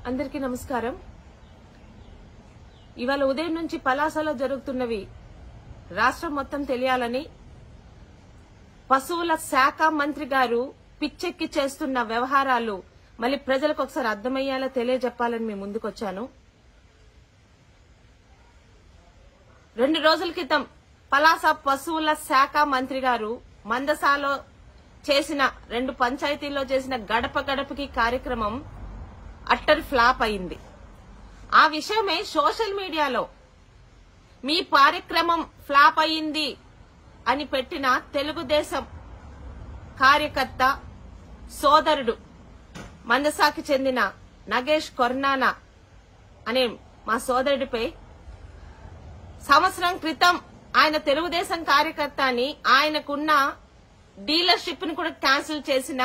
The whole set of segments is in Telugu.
అందరికీ నమస్కారం ఇవాళ ఉదయం నుంచి పలాసలో జరుగుతున్నవి రాష్ట్రం మొత్తం తెలియాలని పశువుల శాఖ మంత్రి గారు పిచ్చెక్కి చేస్తున్న వ్యవహారాలు మళ్ళీ ప్రజలకు ఒకసారి అర్థమయ్యేలా తెలియజెప్పాలని మీ ముందుకొచ్చాను రెండు రోజుల క్రితం పలాస పశువుల శాఖ మంత్రి గారు మందసాలో చేసిన రెండు పంచాయతీల్లో చేసిన గడప గడపకి కార్యక్రమం అట్టర్ ఫ్లాప్ అయింది ఆ విషయమే సోషల్ మీడియాలో మీ కార్యక్రమం ఫ్లాప్ అయింది అని పెట్టిన తెలుగుదేశం కార్యకర్త సోదరుడు మందసాకి చెందిన నగేష్ కొర్నానా అనే మా సోదరుడిపై సంవత్సరం క్రితం ఆయన తెలుగుదేశం కార్యకర్త అని ఆయనకున్న డీలర్షిప్ ను కూడా క్యాన్సిల్ చేసిన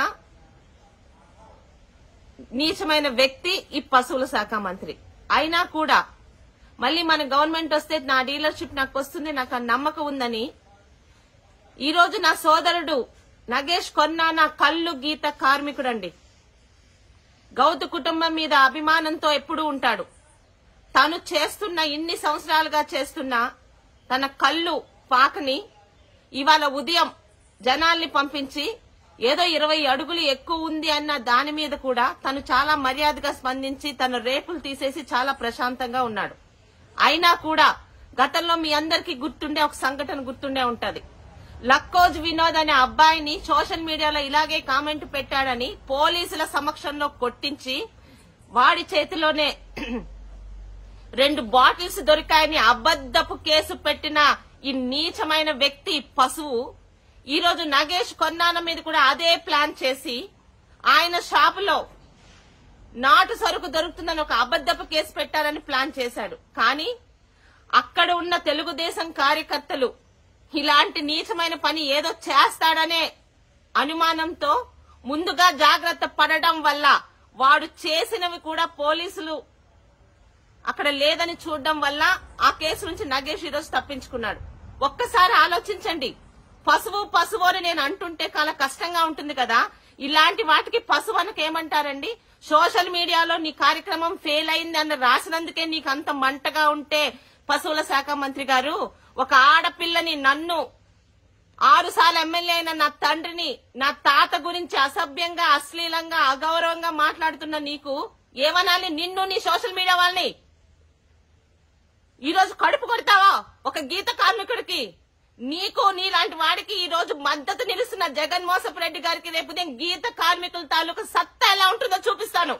నీచమైన వ్యక్తి ఈ పశువుల శాఖ మంత్రి అయినా కూడా మళ్ళీ మన గవర్నమెంట్ వస్తే నా డీలర్షిప్ నాకు వస్తుంది నాకు ఆ నమ్మకం ఉందని ఈ రోజు నా సోదరుడు నగేష్ కొన్నానా కళ్ళు గీత కార్మికుడండి గౌతు కుటుంబం మీద అభిమానంతో ఎప్పుడూ ఉంటాడు తాను చేస్తున్న ఇన్ని సంవత్సరాలుగా చేస్తున్న తన కళ్ళు పాకని ఇవాళ ఉదయం జనాల్ని పంపించి ఏదో ఇరవై అడుగులు ఎక్కువ ఉంది అన్న దాని మీద కూడా తను చాలా మర్యాదగా స్పందించి తన రేపులు తీసేసి చాలా ప్రశాంతంగా ఉన్నాడు అయినా కూడా గతంలో మీ అందరికీ గుర్తుండే ఒక సంఘటన గుర్తుండే ఉంటది లక్కోజ్ వినోద్ అనే అబ్బాయిని సోషల్ మీడియాలో ఇలాగే కామెంట్ పెట్టాడని పోలీసుల సమక్షంలో కొట్టించి వాడి చేతిలోనే రెండు బాటిల్స్ దొరికాయని అబద్దపు కేసు పెట్టిన ఈ నీచమైన వ్యక్తి పశువు ఈ రోజు నగేష్ కొన్నాన మీద కూడా అదే ప్లాన్ చేసి ఆయన షాపులో నాటు సరుకు దొరుకుతుందని ఒక అబద్దపు కేసు పెట్టాలని ప్లాన్ చేశాడు కానీ అక్కడ ఉన్న తెలుగుదేశం కార్యకర్తలు ఇలాంటి నీచమైన పని ఏదో చేస్తాడనే అనుమానంతో ముందుగా జాగ్రత్త పడడం వల్ల వాడు చేసినవి కూడా పోలీసులు అక్కడ లేదని చూడడం వల్ల ఆ కేసు నుంచి నగేష్ ఈరోజు తప్పించుకున్నాడు ఒక్కసారి ఆలోచించండి పశువు పశువు అని నేను అంటుంటే చాలా కష్టంగా ఉంటుంది కదా ఇలాంటి వాటికి పశువు అనక ఏమంటారండి సోషల్ మీడియాలో నీ కార్యక్రమం ఫెయిల్ అయింది అని రాసినందుకే నీకు అంత మంటగా ఉంటే పశువుల శాఖ మంత్రి గారు ఒక ఆడపిల్లని నన్ను ఆరు సార్లు ఎమ్మెల్యే అయిన నా తండ్రిని నా తాత గురించి అసభ్యంగా అశ్లీలంగా అగౌరవంగా మాట్లాడుతున్న నీకు ఏమనాలి నిన్ను నీ సోషల్ మీడియా వాళ్ళని ఈ రోజు కడుపు కొడతావా ఒక గీత కార్మికుడికి నీకు నీలాంటి వాడికి ఈ రోజు మద్దతు నిలుస్తున్న జగన్ మోసపు రెడ్డి గారికి రేపు నేను గీత కార్మికుల తాలూకు సత్తా ఎలా ఉంటుందో చూపిస్తాను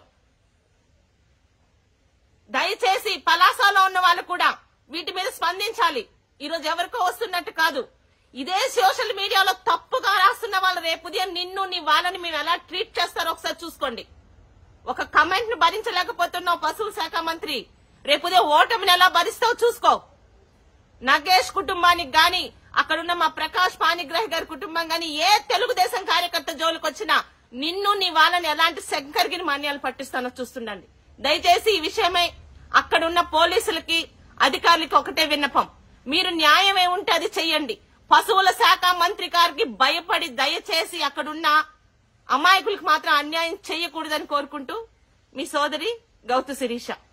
దయచేసి పలాసలో ఉన్న వాళ్ళు కూడా వీటి మీద స్పందించాలి ఈ రోజు ఎవరికో వస్తున్నట్టు కాదు ఇదే సోషల్ మీడియాలో తప్పుగా రాస్తున్న వాళ్ళు రేపు ఉదయం నిన్ను నీ వాళ్ళని మేము ఎలా ట్రీట్ చేస్తారో ఒకసారి చూసుకోండి ఒక కమెంట్ ను భరించలేకపోతున్నావు పశువుల శాఖ మంత్రి రేపు ఉదయం ఓటమిని ఎలా భరిస్తావు చూసుకో నగేష్ కుటుంబానికి గాని అక్కడున్న మా ప్రకాష్ పానిగ్రహి గారి కుటుంబం గాని ఏ తెలుగుదేశం కార్యకర్త జోలికి వచ్చినా నిన్ను నీ వాళ్ళని ఎలాంటి శంకర్గిరి మాన్యాలు పట్టిస్తానో చూస్తుండండి దయచేసి ఈ విషయమై అక్కడున్న పోలీసులకి అధికారులకి ఒకటే విన్నపం మీరు న్యాయం ఏముంటే అది చెయ్యండి పశువుల శాఖ మంత్రి గారికి భయపడి దయచేసి అక్కడున్న అమాయకులకు మాత్రం అన్యాయం చేయకూడదని కోరుకుంటూ మీ సోదరి గౌతు శిరీష